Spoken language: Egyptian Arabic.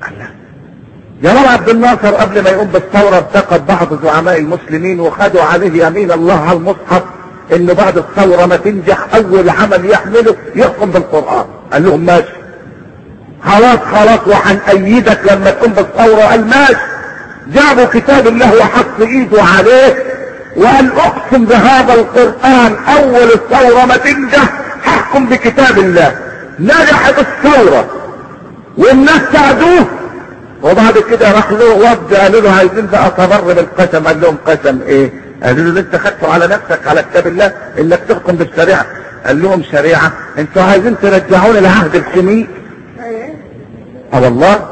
الله جمال عبد الناصر قبل ما يقوم بالثورة ارتقب بعض زعماء المسلمين وخدوا عليه يمين الله على المصحف انه بعد الثورة ما تنجح اول عمل يحمله يحكم بالقرآن قال لهم ماشي خلاص خلاص وهنأيدك لما تقوم بالثورة قال ماشي جابوا كتاب الله وحط ايده عليه وقال اقسم بهذا القرآن اول الثورة ما تنجح هحكم بكتاب الله نجحت الثورة والناس ساعدوه وبعد كده راح له وفد قالوا له عايزين بقى تبر بالقسم قال لهم قسم ايه قالوا له انت خدته على نفسك على كتاب الله انك تحكم بالشريعه قال لهم شريعه انتوا عايزين ترجعوني لعهد الحميد اه والله